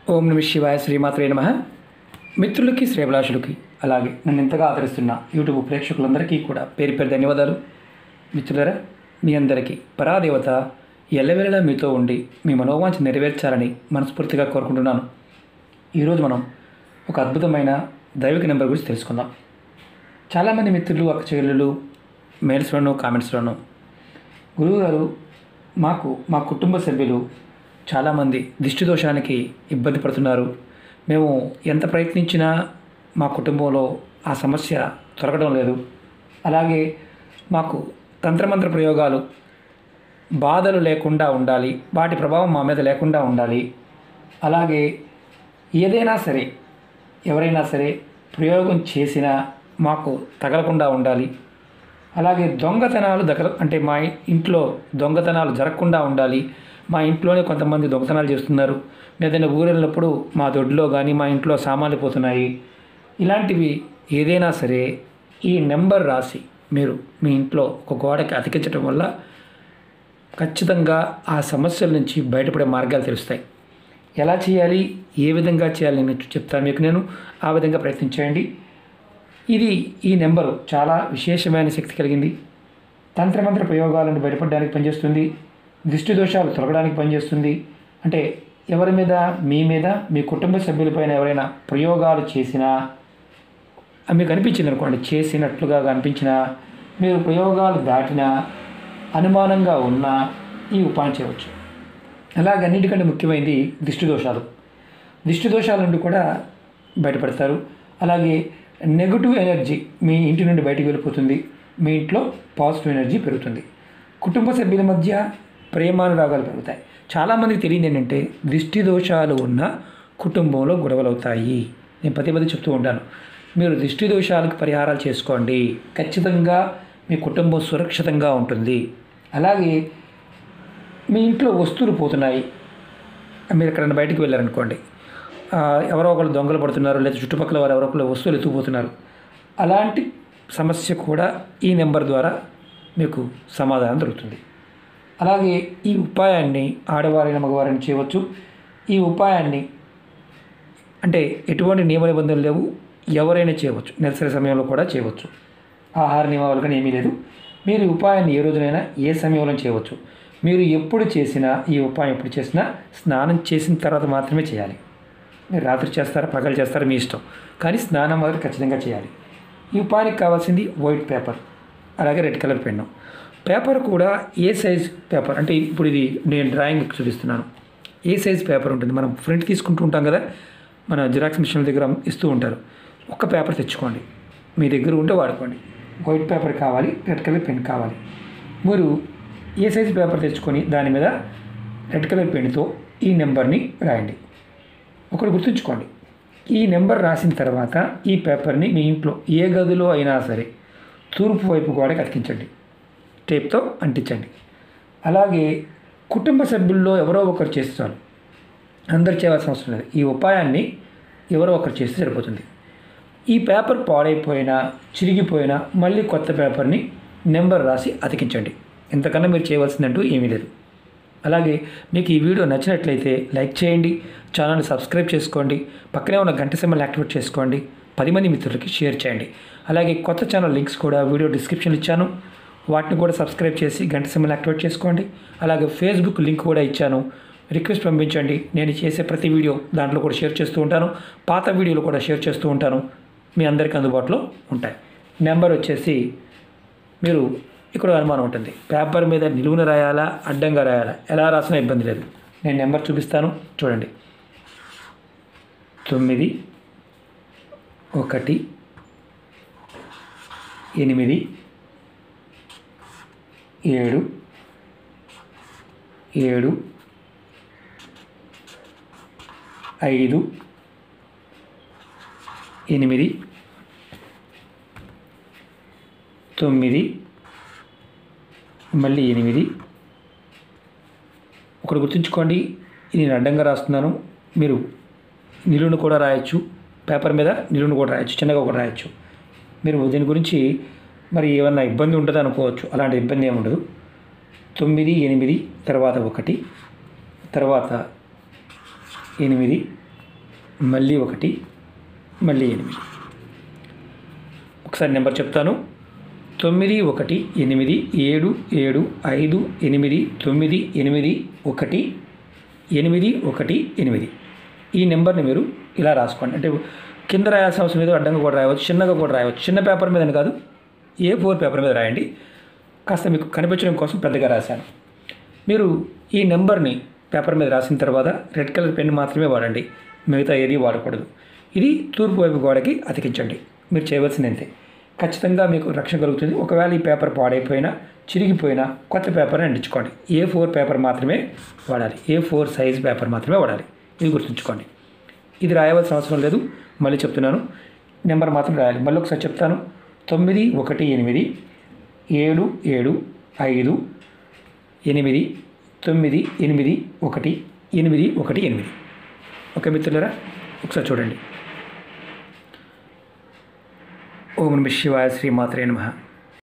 ఓం నమ శివాయ శ్రీమాత్రే నమ మిత్రులకి శ్రేభిలాషులకి అలాగే నన్ను ఎంతగా ఆదరిస్తున్న యూట్యూబ్ ప్రేక్షకులందరికీ కూడా పేరు పేరు ధన్యవాదాలు మిత్రులరా మీ అందరికీ పరాదేవత ఎల్లవేళలా మీతో ఉండి మీ మనోవాంఛ నెరవేర్చాలని మనస్ఫూర్తిగా కోరుకుంటున్నాను ఈరోజు మనం ఒక అద్భుతమైన దైవిక నెంబర్ గురించి తెలుసుకుందాం చాలామంది మిత్రులు అక్క చెల్లెలు మెయిల్స్లోనూ కామెంట్స్లోనూ గురువుగారు మాకు మా కుటుంబ సభ్యులు చాలామంది దిష్టి దోషానికి ఇబ్బంది పడుతున్నారు మేము ఎంత ప్రయత్నించినా మా కుటుంబంలో ఆ సమస్య తొలగడం లేదు అలాగే మాకు తంత్రమంత్ర ప్రయోగాలు బాధలు లేకుండా ఉండాలి వాటి ప్రభావం మా మీద లేకుండా ఉండాలి అలాగే ఏదైనా సరే ఎవరైనా సరే ప్రయోగం చేసినా మాకు తగలకుండా ఉండాలి అలాగే దొంగతనాలు దగ్గర అంటే మా ఇంట్లో దొంగతనాలు జరగకుండా ఉండాలి మా ఇంట్లోనే కొంతమంది దొంగతనాలు చేస్తున్నారు ఏదైనా ఊరు వెళ్ళినప్పుడు మా దొడ్లో కానీ మా ఇంట్లో సామాన్లు పోతున్నాయి ఇలాంటివి ఏదైనా సరే ఈ నెంబర్ రాసి మీరు మీ ఇంట్లో ఒక గోడకి అతికించడం వల్ల ఖచ్చితంగా ఆ సమస్యల నుంచి బయటపడే మార్గాలు తెలుస్తాయి ఎలా చేయాలి ఏ విధంగా చేయాలి నేను చెప్తాను మీకు నేను ఆ విధంగా ప్రయత్నించేయండి ఇది ఈ నెంబరు చాలా విశేషమైన శక్తి కలిగింది తంత్రమంత్ర ప్రయోగాలను బయటపడడానికి పనిచేస్తుంది దృష్టి దోషాలు తొలగడానికి పనిచేస్తుంది అంటే ఎవరి మీద మీ మీద మీ కుటుంబ సభ్యులపైన ఎవరైనా ప్రయోగాలు చేసినా అది మీకు అనిపించింది అనుకోండి చేసినట్లుగా అనిపించినా మీరు ప్రయోగాలు దాటినా అనుమానంగా ఉన్నా ఈ ఉపాయం చేయవచ్చు అలాగే అన్నిటికంటే ముఖ్యమైనది దిష్టి దోషాలు దిష్టి దోషాల నుండి కూడా బయటపడతారు అలాగే నెగటివ్ ఎనర్జీ మీ ఇంటి నుండి బయటికి వెళ్ళిపోతుంది మీ ఇంట్లో పాజిటివ్ ఎనర్జీ పెరుగుతుంది కుటుంబ సభ్యుల మధ్య ప్రేమానురాగాలు పెరుగుతాయి చాలామందికి తెలియదు ఏంటంటే దిష్టి దోషాలు ఉన్న కుటుంబంలో గొడవలు అవుతాయి నేను పదే పదే చెప్తూ ఉంటాను మీరు దిష్టి దోషాలకు పరిహారాలు చేసుకోండి ఖచ్చితంగా మీ కుటుంబం సురక్షితంగా ఉంటుంది అలాగే మీ ఇంట్లో వస్తువులు పోతున్నాయి మీరు ఎక్కడైనా బయటికి వెళ్ళారనుకోండి ఆ, ఎవరో ఒకరు దొంగలు పడుతున్నారు లేదా చుట్టుపక్కల వారు ఎవరో ఒకరు వస్తువులు ఎత్తుకుపోతున్నారు అలాంటి సమస్య కూడా ఈ నెంబర్ ద్వారా మీకు సమాధానం దొరుకుతుంది అలాగే ఈ ఉపాయాన్ని ఆడవారైన మగవారైనా చేయవచ్చు ఈ ఉపాయాన్ని అంటే ఎటువంటి నియమ నిబంధనలు లేవు ఎవరైనా చేయవచ్చు నెలసరి సమయంలో కూడా చేయవచ్చు ఆహార నియమాలు కానీ ఏమీ లేదు మీరు ఈ ఉపాయాన్ని ఏ రోజునైనా ఏ సమయంలో చేయవచ్చు మీరు ఎప్పుడు చేసినా ఈ ఉపాయం ఎప్పుడు చేసినా స్నానం చేసిన తర్వాత మాత్రమే చేయాలి మీరు రాత్రి చేస్తారా పగలు చేస్తారా మీ ఇష్టం కానీ స్నానం మాత్రం ఖచ్చితంగా చేయాలి ఈ ఉపాయానికి కావాల్సింది వైట్ పేపర్ అలాగే రెడ్ కలర్ పెన్ను పేపర్ కూడా ఏ సైజ్ పేపర్ అంటే ఇప్పుడు ఇది నేను డ్రాయింగ్ చూపిస్తున్నాను ఏ సైజ్ పేపర్ ఉంటుంది మనం ప్రింట్ తీసుకుంటూ ఉంటాం కదా మన జిరాక్స్ మిషన్ దగ్గర ఇస్తూ ఉంటారు ఒక్క పేపర్ తెచ్చుకోండి మీ దగ్గర ఉంటే వాడుకోండి వైట్ పేపర్ కావాలి రెడ్ కలర్ పెన్ కావాలి మీరు ఏ సైజ్ పేపర్ తెచ్చుకొని దాని మీద రెడ్ కలర్ పెన్తో ఈ నెంబర్ని రాయండి ఒకటి గుర్తుంచుకోండి ఈ నెంబర్ రాసిన తర్వాత ఈ పేపర్ని మీ ఇంట్లో ఏ గదిలో అయినా సరే తూర్పు వైపు గోడకి అతికించండి టేప్తో అంటించండి అలాగే కుటుంబ సభ్యుల్లో ఎవరో ఒకరు చేస్తారు అందరు చేయవలసిన అవసరం లేదు ఈ ఉపాయాన్ని ఎవరో ఒకరు చేస్తే సరిపోతుంది ఈ పేపర్ పాడైపోయినా చిరిగిపోయినా మళ్ళీ కొత్త పేపర్ని నెంబర్ రాసి అతికించండి ఇంతకన్నా మీరు చేయవలసిందంటూ ఏమీ లేదు అలాగే మీకు ఈ వీడియో నచ్చినట్లయితే లైక్ చేయండి ఛానల్ని సబ్స్క్రైబ్ చేసుకోండి పక్కనే ఉన్న గంట సింబల్ యాక్టివేట్ చేసుకోండి పది మంది మిత్రులకి షేర్ చేయండి అలాగే కొత్త ఛానల్ లింక్స్ కూడా వీడియో డిస్క్రిప్షన్ ఇచ్చాను వాటిని కూడా సబ్స్క్రైబ్ చేసి గంట సింబల్ యాక్టివేట్ చేసుకోండి అలాగే ఫేస్బుక్ లింక్ కూడా ఇచ్చాను రిక్వెస్ట్ పంపించండి నేను చేసే ప్రతి వీడియో దాంట్లో కూడా షేర్ చేస్తూ ఉంటాను పాత వీడియోలు కూడా షేర్ చేస్తూ ఉంటాను మీ అందరికీ అందుబాటులో ఉంటాయి నెంబర్ వచ్చేసి మీరు ఇక్కడ అనుమానం ఉంటుంది పేపర్ మీద నిలువున రాయాలా అడ్డంగా రాయాలా ఎలా రాసినా ఇబ్బంది లేదు నేను నెంబర్ చూపిస్తాను చూడండి తొమ్మిది ఒకటి ఎనిమిది ఏడు ఏడు ఐదు ఎనిమిది తొమ్మిది మళ్ళీ ఎనిమిది ఒకటి గుర్తుంచుకోండి ఇది నేను అడ్డంగా రాస్తున్నాను మీరు నిలువును కూడా రాయొచ్చు పేపర్ మీద నిలువును కూడా రాయొచ్చు చిన్నగా కూడా రాయొచ్చు మీరు దీని గురించి మరి ఏమన్నా ఇబ్బంది ఉంటుంది అనుకోవచ్చు అలాంటి ఇబ్బంది ఏమి ఉండదు తొమ్మిది ఎనిమిది తర్వాత ఒకటి తర్వాత ఎనిమిది మళ్ళీ ఒకటి మళ్ళీ ఎనిమిది ఒకసారి నెంబర్ చెప్తాను తొమ్మిది ఒకటి ఎనిమిది ఏడు ఏడు ఐదు ఎనిమిది తొమ్మిది ఎనిమిది ఒకటి ఎనిమిది ఒకటి ఎనిమిది ఈ నెంబర్ని మీరు ఇలా రాసుకోండి అంటే కింద రాయాల్సిన అవసరం లేదు అడ్డంగా కూడా రాయవచ్చు చిన్నగా కూడా రాయవచ్చు చిన్న పేపర్ మీద కాదు ఏ ఫోర్ పేపర్ మీద రాయండి కాస్త మీకు కనిపించడం కోసం పెద్దగా రాశాను మీరు ఈ నెంబర్ని పేపర్ మీద రాసిన తర్వాత రెడ్ కలర్ పెన్ మాత్రమే వాడండి మిగతా ఏది వాడకూడదు ఇది తూర్పు వైపు గోడకి అతికించండి మీరు చేయవలసింది అంతే ఖచ్చితంగా మీకు రక్షణ కలుగుతుంది ఒకవేళ ఈ పేపర్ పాడైపోయినా చిరిగిపోయినా కొత్త పేపర్ని అంటించుకోండి ఏ ఫోర్ పేపర్ మాత్రమే వాడాలి ఏ ఫోర్ సైజ్ పేపర్ మాత్రమే వాడాలి ఇది గుర్తుంచుకోండి ఇది రాయవలసిన అవసరం లేదు మళ్ళీ చెప్తున్నాను నెంబర్ మాత్రం రాయాలి మళ్ళీ ఒకసారి చెప్తాను తొమ్మిది ఒకటి ఎనిమిది ఏడు ఏడు ఐదు ఎనిమిది తొమ్మిది ఎనిమిది ఒకటి ఎనిమిది ఒకటి ఎనిమిది ఓకే మిత్రులరా ఒకసారి చూడండి ఓం నమ శివాయ శ్రీమాత్రే నమః